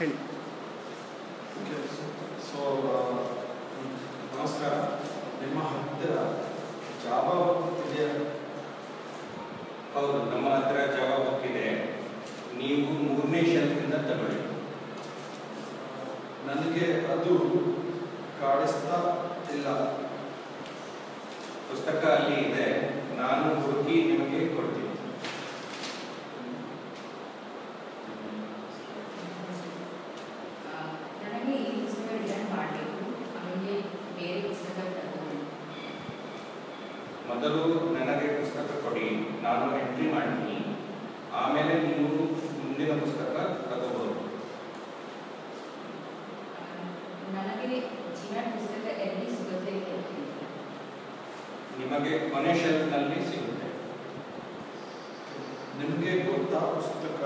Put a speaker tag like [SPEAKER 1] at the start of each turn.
[SPEAKER 1] ಹೇಳಿ
[SPEAKER 2] okay so ನಮಸ್ಕಾರ ನಿಮ್ಮ ಹತ್ತಿರ ಜಾವಾ ಇದೆಯಾ
[SPEAKER 3] ಹೌದು ನಮ್ಮ ಹತ್ರ ಜಾವ ಬುಕ್ ಇದೆ ನೀವು ಮೂರನೇ ಶೆಲ್ಫಿಂದ ತಗೊಳ್ಳಿ
[SPEAKER 2] ನನಗೆ ಅದು ಕಾಡಿಸ್ತಾ ಇಲ್ಲ
[SPEAKER 3] ಪುಸ್ತಕ ಅಲ್ಲಿ ಇದೆ ನಾನು ಹುಡುಕಿ ನಿಮಗೆ ಕೊಡ್ತೀನಿ
[SPEAKER 4] ಆ, ನನಗೆ ಈ ಪುಸ್ತಕ ರಿಟರ್ನ್ ಮಾಡಬೇಕು ಆಮೇಲೆ ಬೇರೆ ಪುಸ್ತಕ ತಗೊಂಡು
[SPEAKER 3] ಮೊದಲು ನನಗೆ ಪುಸ್ತಕ ಕೊಡಿ ನಾನು ಎಂಟ್ರಿ ಮಾಡ್ತೀನಿ ಆಮೇಲೆ ನೀವು ಮುಂದಿನ ಪುಸ್ತಕ ತಗೋಬಹುದು
[SPEAKER 4] ನನಗೆ ಜೀವನ ಪುಸ್ತಕ ಎಲ್ಲಿ ಸಿಗುತ್ತೆ ಹೇಳ್ತೀನಿ
[SPEAKER 3] ನಿಮಗೆ ಕೊನೆ ಶೆಲ್ಫ್ನಲ್ಲಿ ಸಿಗುತ್ತೆ
[SPEAKER 2] ನಿಮಗೆ ಗೊತ್ತಾ ಪುಸ್ತಕ